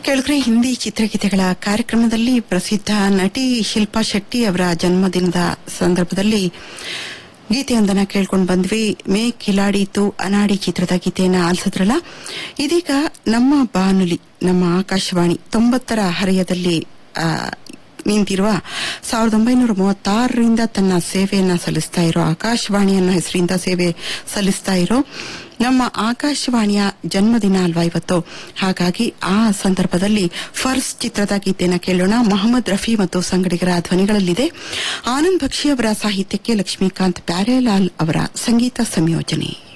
ಕೆಳಗರೆ ಹಿಂದಿ ಚಿತ್ರಗೀತೆಗಳ ಕಾರ್ಯಕ್ರಮದಲ್ಲಿ ಪ್ರಸಿದ್ಧ ನಟಿ ಶಿಲ್ಪಾ ಶೆಟ್ಟಿ ಅವರ ಜನ್ಮದಿನದ ಸಂದರ್ಭದಲ್ಲಿ ಗೀತೆಯೊಂದನ್ನ ಕೇಳ್ಕೊಂಡು ಬಂದ್ವಿ ಮೇ ಕಿಲಾಡಿ ತು ಅನಾಡಿ ಚಿತ್ರದ ಗೀತೆಯನ್ನ ಆಲಿಸಿದ್ರಲ್ಲ ಇದೀಗ ನಮ್ಮ ಬಾನುಲಿ ನಮ್ಮ ಆಕಾಶವಾಣಿ ತೊಂಬತ್ತರ ಹರೆಯದಲ್ಲಿ ಆ, ನಿಂತಿರುವ ಸಾವಿರದ ಒಂಬೈನೂರ ಮೂವತ್ತಾರರಿಂದ ತನ್ನ ಸೇವೆಯನ್ನ ಸಲ್ಲಿಸ್ತಾ ಇರೋ ಆಕಾಶವಾಣಿಯನ್ನ ಹೆಸರಿಂದ ಸೇವೆ ಸಲ್ಲಿಸ್ತಾ ಇರೋ ನಮ್ಮ ಆಕಾಶವಾಣಿಯ ಜನ್ಮದಿನ ಅಲ್ವಾ ಇವತ್ತು ಹಾಗಾಗಿ ಆ ಸಂದರ್ಭದಲ್ಲಿ ಫರ್ಸ್ ಚಿತ್ರದ ಗೀತೆನ ಕೇಳೋಣ ಮೊಹಮ್ಮದ್ ರಫಿ ಮತ್ತು ಸಂಗಡಿಗರ ಧ್ವನಿಗಳಲ್ಲಿದೆ ಆನಂದ್ ಬಕ್ಷಿ ಅವರ ಸಾಹಿತ್ಯಕ್ಕೆ ಲಕ್ಷ್ಮೀಕಾಂತ್ ಪ್ಯಾರೇಲಾಲ್ ಅವರ ಸಂಗೀತ ಸಂಯೋಜನೆ